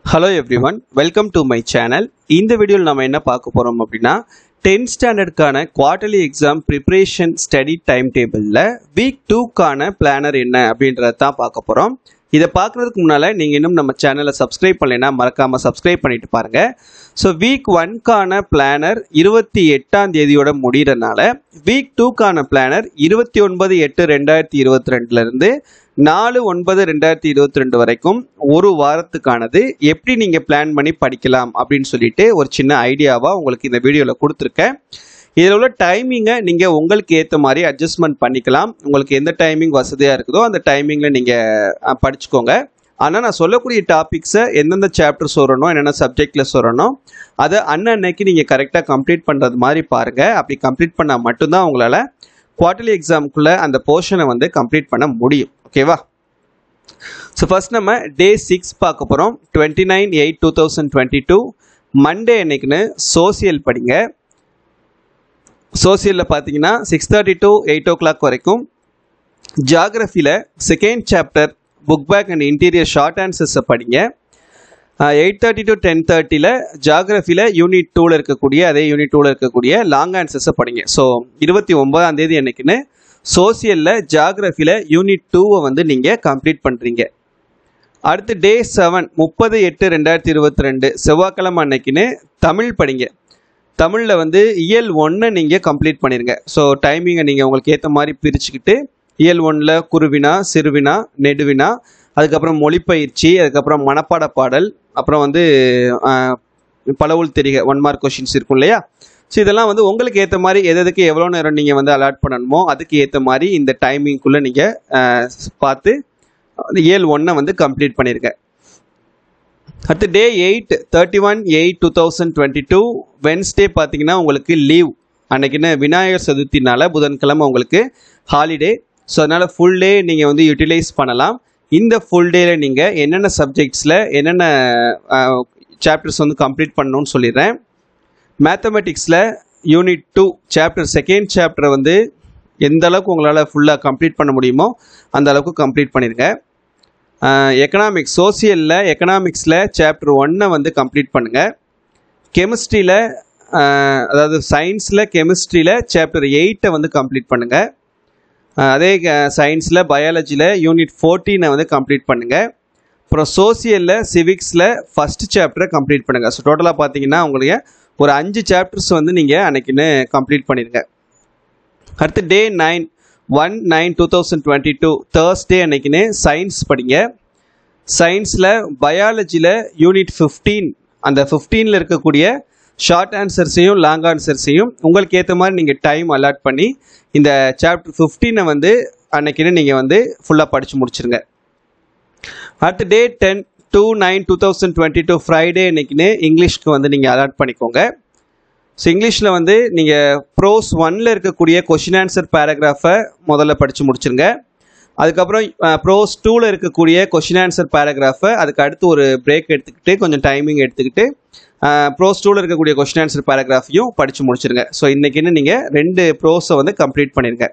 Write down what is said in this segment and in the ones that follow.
hello everyone welcome to my channel இந்த வீடியோவில் நம்ம என்ன பார்க்க போகிறோம் அப்படின்னா டென்த் ஸ்டாண்டர்டுக்கான quarterly exam preparation study time டேபிளில் வீக் டூக்கான பிளானர் என்ன அப்படின்றத தான் பார்க்க போகிறோம் இதை பார்க்குறதுக்கு முன்னால் நீங்கள் இன்னும் நம்ம சேனலை சப்ஸ்கிரைப் பண்ணலைன்னா மறக்காமல் சப்ஸ்கிரைப் பண்ணிட்டு பாருங்கள் ஸோ வீக் ஒன்க்கான பிளானர் இருபத்தி எட்டாம் தேதியோட முடிகிறனால வீக் டூக்கான பிளானர் இருபத்தி ஒன்பது எட்டு ரெண்டாயிரத்தி இருபத்தி ரெண்டுலேருந்து நாலு ஒன்பது ரெண்டாயிரத்தி இருபத்தி ரெண்டு வரைக்கும் ஒரு வாரத்துக்கானது எப்படி நீங்கள் பிளான் பண்ணி படிக்கலாம் அப்படின்னு சொல்லிட்டு ஒரு சின்ன ஐடியாவாக உங்களுக்கு இந்த வீடியோவில் கொடுத்துருக்கேன் இதில் உள்ள டைமிங்கை நீங்கள் உங்களுக்கு ஏற்ற மாதிரி அட்ஜஸ்ட்மெண்ட் பண்ணிக்கலாம் உங்களுக்கு எந்த டைமிங் வசதியாக இருக்குதோ அந்த டைமிங்கில் நீங்கள் படிச்சுக்கோங்க ஆனால் நான் சொல்லக்கூடிய டாபிக்ஸை எந்தெந்த சாப்டர்ஸ் வரணும் என்னென்ன சப்ஜெக்டில் சொல்லணும் அதை அன்னன்னைக்கு நீங்கள் கரெக்டாக கம்ப்ளீட் பண்ணுறது மாதிரி பாருங்கள் அப்படி கம்ப்ளீட் பண்ணால் மட்டும்தான் உங்களால் குவார்டர்லி எக்ஸாமுக்குள்ளே அந்த போர்ஷனை வந்து கம்ப்ளீட் பண்ண முடியும் ஓகேவா ஸோ ஃபர்ஸ்ட் நம்ம டே சிக்ஸ் பார்க்க போகிறோம் twenty nine eight two thousand twenty two Monday அன்னைக்குன்னு சோசியல் படிங்க சோசியலில் பார்த்தீங்கன்னா six thirty to eight o'clock வரைக்கும் ஜாகிரஃபியில் second chapter book back and interior short ஆன்சர்ஸை படிங்க எயிட் தேர்ட்டி டு டென் தேர்ட்டியில் ஜாகிரஃபியில் யூனிட் டூவில் இருக்கக்கூடிய அதே யூனிட் டூவில் இருக்கக்கூடிய லாங் ஆன்சர்ஸை படிங்க ஸோ இருபத்தி ஒன்பதாம் தேதி அன்னைக்குன்னு சோசியலில் ஜாகிரஃபியில் யூனிட் டூவை வந்து நீங்கள் கம்ப்ளீட் பண்ணுறீங்க அடுத்து டே செவன் முப்பது எட்டு ரெண்டாயிரத்தி இருபத்தி ரெண்டு செவ்வாய்க்கிழமை அன்னைக்குன்னு தமிழ் படிங்க தமிழில் வந்து இயல் ஒன்றை நீங்கள் கம்ப்ளீட் பண்ணிடுங்க ஸோ டைமிங்கை நீங்கள் உங்களுக்கு ஏற்ற மாதிரி பிரிச்சுக்கிட்டு இயல் ஒன்றில் குருவினா சிறுவினா நெடுவினா அதுக்கப்புறம் மொழிப்பயிற்சி அதுக்கப்புறம் மனப்பாட பாடல் அப்புறம் வந்து பலவுள் தெரிக ஒன் மார்க் கொஷின்ஸ் இருக்கும் இல்லையா ஸோ இதெல்லாம் வந்து உங்களுக்கு ஏற்ற மாதிரி எது எதுக்கு எவ்வளோ நேரம் நீங்கள் வந்து அலாட் பண்ணணுமோ அதுக்கு ஏற்ற மாதிரி இந்த டைமிங்குள்ளே நீங்கள் பார்த்து இயல் ஒன்றை வந்து கம்ப்ளீட் பண்ணியிருக்க அடுத்து day eight thirty one eight two thousand twenty two Wednesday பார்த்தீங்கன்னா உங்களுக்கு லீவ் அன்னைக்குன்னு விநாயகர் சதுர்த்தினால புதன்கிழமை உங்களுக்கு ஹாலிடே ஸோ அதனால் ஃபுல் டே நீங்கள் வந்து யூட்டிலைஸ் பண்ணலாம் இந்த ஃபுல் டேல நீங்கள் என்னென்ன சப்ஜெக்ட்ஸில் என்னென்ன சாப்டர்ஸ் வந்து கம்ப்ளீட் பண்ணணும்னு சொல்லிடுறேன் மேத்தமெட்டிக்ஸில் யூனிட் டூ சாப்டர் செகண்ட் சாப்டரை வந்து எந்த அளவுக்கு உங்களால் ஃபுல்லாக கம்ப்ளீட் பண்ண முடியுமோ அந்த அளவுக்கு கம்ப்ளீட் பண்ணிடுங்க எக்கனாமிக்ஸ் சோசியலில் எக்கனாமிக்ஸில் சாப்டர் ஒன்னை வந்து கம்ப்ளீட் பண்ணுங்கள் கெமிஸ்ட்ரியில் அதாவது சயின்ஸில் கெமிஸ்ட்ரியில் சாப்டர் எயிட்டை வந்து கம்ப்ளீட் பண்ணுங்கள் அதே சயின்ஸில் பயாலஜியில் யூனிட் ஃபோர்டீனை வந்து கம்ப்ளீட் பண்ணுங்கள் அப்புறம் சோசியலில் சிவிக்ஸில் ஃபஸ்ட் சாப்டரை கம்ப்ளீட் பண்ணுங்கள் ஸோ டோட்டலாக பார்த்தீங்கன்னா உங்களுக்கு ஒரு அஞ்சு சாப்டர்ஸ் வந்து நீங்கள் அன்னைக்குன்னு கம்ப்ளீட் பண்ணிடுங்க அடுத்து day nine one nine two thousand twenty two Thursday அன்னைக்குன்னு சயின்ஸ் படிங்க சயின்ஸில் பயாலஜியில் யூனிட் ஃபிஃப்டீன் அந்த ஃபிஃப்டீனில் இருக்கக்கூடிய ஷார்ட் ஆன்சர்ஸையும் லாங் ஆன்சர்ஸையும் உங்களுக்கு ஏற்ற மாதிரி நீங்கள் டைம் அலாட் பண்ணி இந்த சாப்டர் ஃபிஃப்டீனை வந்து அன்னைக்குன்னு நீங்கள் வந்து ஃபுல்லாக படித்து முடிச்சிருங்க அடுத்து day ten two nine two thousand twenty two Friday அன்னைக்குன்னு இங்கிலீஷ்க்கு வந்து நீங்கள் அலாட் பண்ணிக்கோங்க ஸோ இங்கிலீஷில் வந்து நீங்கள் ப்ரோஸ் ஒனில் இருக்கக்கூடிய கொஷின் ஆன்சர் பேராகிராஃபை முதல்ல படித்து முடிச்சிருங்க அதுக்கப்புறம் ப்ரோஸ் டூவில் இருக்கக்கூடிய கொஷின் ஆன்சர் பேராகிராஃபை அதுக்கு அடுத்து ஒரு பிரேக் எடுத்துக்கிட்டு கொஞ்சம் டைமிங் எடுத்துக்கிட்டு ப்ரோஸ் டூவில் இருக்கக்கூடிய கொஷின் ஆன்சர் பேராகிராஃபையும் படித்து முடிச்சிருங்க ஸோ இன்றைக்கின்னு நீங்கள் ரெண்டு ப்ரோஸை வந்து கம்ப்ளீட் பண்ணிடுங்க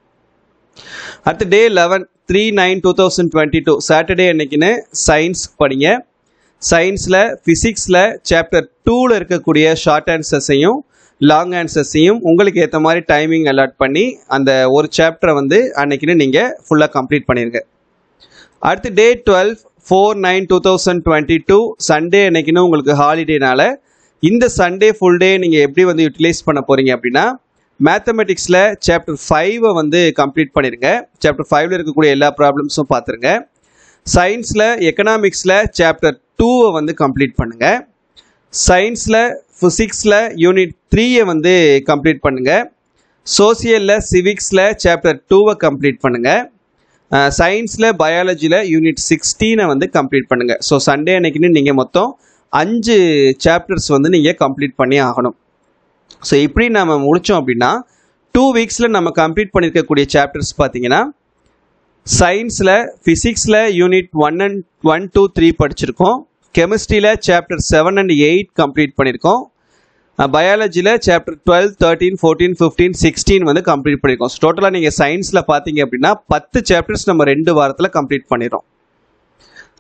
அடுத்து day eleven three nine two thousand twenty two Saturday அன்னைக்குன்னு சயின்ஸ் படிங்க சயின்ஸில் ஃபிசிக்ஸில் சாப்டர் டூவில் இருக்கக்கூடிய ஷார்ட் ஆன்சர்ஸையும் லாங் ஆன்சர்ஸையும் உங்களுக்கு ஏற்ற மாதிரி டைமிங் அலாட் பண்ணி அந்த ஒரு சாப்டரை வந்து அன்னைக்குன்னு நீங்கள் ஃபுல்லாக கம்ப்ளீட் பண்ணிடுங்க அடுத்து day twelve four nine two thousand twenty two Sunday அன்னைக்குன்னு உங்களுக்கு ஹாலிடேனால இந்த சண்டே ஃபுல் டே நீங்கள் எப்படி வந்து யூட்டிலைஸ் பண்ண போகிறீங்க அப்படின்னா மேத்தமெட்டிக்ஸில் சாப்டர் ஃபைவை வந்து கம்ப்ளீட் பண்ணிடுங்க சாப்டர் ஃபைவ்ல இருக்கக்கூடிய எல்லா ப்ராப்ளம்ஸும் பார்த்துருங்க சயின்ஸில் எக்கனாமிக்ஸில் சாப்டர் டூவை வந்து கம்ப்ளீட் பண்ணுங்கள் சயின்ஸில் ஃபிசிக்ஸில் யூனிட் த்ரீயை வந்து கம்ப்ளீட் பண்ணுங்கள் சோசியலில் சிவிக்ஸில் சாப்டர் டூவை கம்ப்ளீட் பண்ணுங்கள் சயின்ஸில் பயாலஜியில் யூனிட் சிக்ஸ்டீனை வந்து கம்ப்ளீட் பண்ணுங்கள் ஸோ சண்டே அன்னைக்குன்னு நீங்கள் மொத்தம் அஞ்சு சாப்டர்ஸ் வந்து நீங்கள் கம்ப்ளீட் பண்ணி ஆகணும் ஸோ இப்படி நம்ம முடித்தோம் அப்படின்னா டூ வீக்ஸில் நம்ம கம்ப்ளீட் பண்ணியிருக்கக்கூடிய சாப்டர்ஸ் பார்த்தீங்கன்னா சயின்ஸில் ஃபிசிக்ஸில் unit one and one two three படிச்சிருக்கோம் கெமிஸ்ட்ரியில் chapter seven and eight complete பண்ணியிருக்கோம் பயாலஜியில் chapter twelve thirteen fourteen fifteen sixteen வந்து கம்ப்ளீட் பண்ணியிருக்கோம் ஸோ டோட்டலாக நீங்கள் சயின்ஸில் பார்த்தீங்க அப்படின்னா பத்து சாப்டர்ஸ் நம்ம ரெண்டு வாரத்தில் கம்ப்ளீட் பண்ணிடுறோம்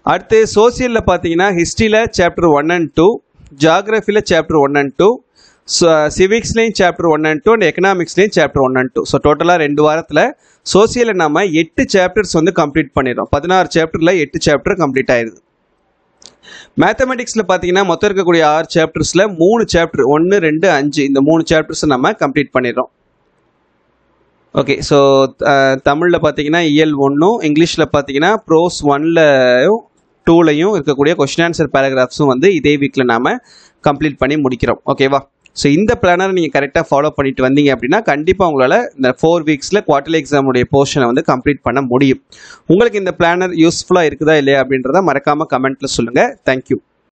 அடுத்து சோசியலில் பார்த்தீங்கன்னா ஹிஸ்ட்ரியில் சாப்டர் ஒன் அண்ட் டூ ஜாகிரஃபியில் சாப்டர் ஒன் அண்ட் டூ சிவிக்ஸ்லேயும் chapter one and two and எக்கனாமிக்ஸ்லேயும் chapter one and two so டோட்டலாக ரெண்டு வாரத்தில் சோசியலில் நம்ம எட்டு சாப்டர்ஸ் வந்து கம்ப்ளீட் பண்ணிடுறோம் பதினாறு சாப்டரில் எட்டு சாப்டர் கம்ப்ளீட் ஆயிடுது மேத்தமெட்டிக்ஸில் பார்த்தீங்கன்னா மொத்தம் இருக்கக்கூடிய ஆறு சாப்டர்ஸில் மூணு சாப்டர் ஒன்று ரெண்டு அஞ்சு இந்த மூணு சாப்டர்ஸை நம்ம கம்ப்ளீட் பண்ணிடுறோம் ஓகே ஸோ தமிழில் பார்த்தீங்கன்னா இயல் ஒன்றும் இங்கிலீஷில் பார்த்தீங்கன்னா ப்ரோஸ் ஒன்லையும் டூலையும் இருக்கக்கூடிய கொஸ்டின் ஆன்சர் பேராகிராஃப்ஸும் வந்து இதே வீக்கில் நாம் கம்ப்ளீட் பண்ணி முடிக்கிறோம் ஓகேவா ஸோ இந்த பிளானரை நீங்கள் கரெக்டாக ஃபாலோ பண்ணிட்டு வந்தீங்க அப்படின்னா கண்டிப்பாக உங்களால் இந்த ஃபோர் வீக்ஸில் குவார்டர்லி எக்ஸாமுடைய போர்ஷனை வந்து கம்ப்ளீட் பண்ண முடியும் உங்களுக்கு இந்த பிளானர் யூஸ்ஃபுல்லாக இருக்குதா இல்லையா அப்படின்றத மறக்காமல் கமெண்ட்டில் சொல்லுங்கள் தேங்க்யூ